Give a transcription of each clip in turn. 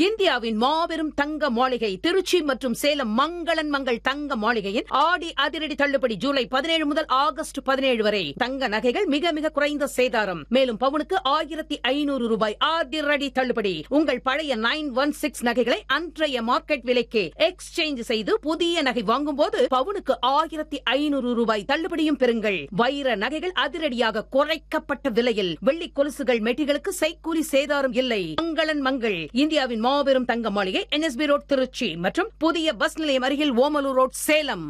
இந்தியாவின் மாபெரும் தங்க மாளிகை திருச்சி மற்றும் சேலம் மங்களன் மங்கள் தங்க மாளிகையின் ஆடி அதிரடி தள்ளுபடி ஜூலை பதினேழு முதல் ஆகஸ்ட் பதினேழு வரை தங்க நகைகள் மிக மிக குறைந்த சேதாரம் மேலும் பவுனுக்கு ஆயிரத்தி ஐநூறு ரூபாய் அதிரடி தள்ளுபடி உங்கள் பழைய நைன் ஒன் சிக்ஸ் நகைகளை அன்றைய மார்க்கெட் விலைக்கு எக்ஸ்சேஞ்ச் செய்து புதிய நகை வாங்கும் போது பவுனுக்கு ஆயிரத்தி ஐநூறு ரூபாய் தள்ளுபடியும் பெறுங்கள் வைர நகைகள் அதிரடியாக குறைக்கப்பட்ட விலையில் வெள்ளி கொலுசுகள் மெட்டிகளுக்கு செய்கூலி சேதாரம் இல்லை மங்களன் மங்கள் இந்தியாவின் மாபெரும் தங்க மாளிகை என்எஸ்பி ரோட் திருச்சி மற்றும் புதிய பஸ் நிலையம் அருகில் Omalur road Salem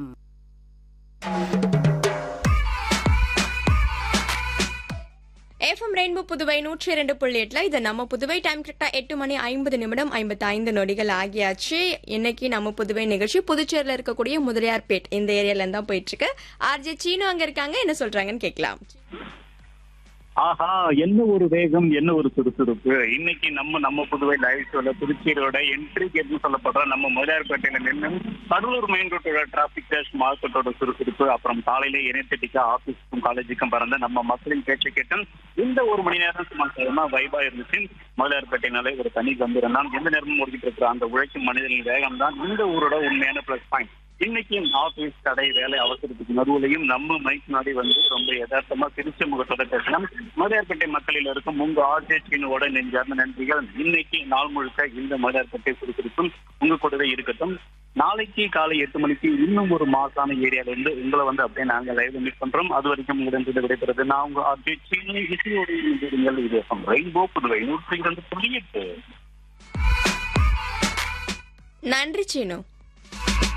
FM rainbow Puduvai நூற்றி இரண்டு புள்ளி எட்டுல இது நம்ம புதுவை டைம் கரெக்டா எட்டு மணி ஐம்பது நிமிடம் ஐம்பத்தி ஐந்து நொடிகள் ஆகியாச்சு இன்னைக்கு நம்ம புதுவை நிகழ்ச்சி புதுச்சேரியில இருக்கக்கூடிய முதலியார்பேட் இந்த ஏரியால தான் போயிட்டு இருக்கு ஆர்ஜே சீனு அங்க இருக்காங்க என்ன சொல்றாங்கன்னு கேட்கலாம் ஆஹா என்ன ஒரு வேகம் என்ன ஒரு சுறுசுறுப்பு இன்னைக்கு நம்ம நம்ம புதுவை லைவ் ஷோல புதுச்சேரியோட என்ட்ரி கேட்னு சொல்லப்படுற நம்ம முதலியார்பேட்டையில நின்று கடலூர் மெயின் ரோட்டோட டிராபிக் டேஷ் மார்க்கெட்டோட சுறுசுறுப்பு அப்புறம் காலையில இணையத்திட்டிக்கா ஆபீஸ்க்கும் காலேஜுக்கும் பறந்த நம்ம மக்களின் பேச்சை கேட்டு இந்த ஒரு மணி நேரம் சும்மா சேரமா வைபா இருந்துச்சு முதலியார்பேட்டைனாலே ஒரு தனி கம்பீரம் தான் எந்த நேரமும் ஓடிக்கிட்டு இருக்கிற அந்த உழைக்கும் மனிதனின் வேகம் தான் இந்த ஊரோட உண்மையான பிளஸ் பாயிண்ட் இன்னைக்கு ஆபீஸ் கடை வேலை அவசரத்துக்கு நடுவுலையும் நம்ம மைக் நாடி வந்து ரொம்ப யதார்த்தமா திருச்சி முகத்தோட பேசலாம் மதுரையார்பேட்டை மக்களில் இருக்கும் உங்க ஆர்ஜேச்சினோட நெஞ்சார்ந்த நன்றிகள் இன்னைக்கு நாள் முழுக்க இந்த மதுரையார்பேட்டை சுறுசுறுப்பும் உங்க கூடவே இருக்கட்டும் நாளைக்கு காலை எட்டு மணிக்கு இன்னும் ஒரு மாசான ஏரியால இருந்து உங்களை வந்து அப்படியே நாங்க லைவ் மீட் பண்றோம் அது வரைக்கும் உங்களிடம் இருந்து விடைபெறுது நான் உங்க ஆர்ஜேச்சின் இசையோடு இணைந்திருங்கள். இது ரெயின்போ புதுவை நூற்றி இரண்டு புள்ளி எட்டு நன்றி சீனு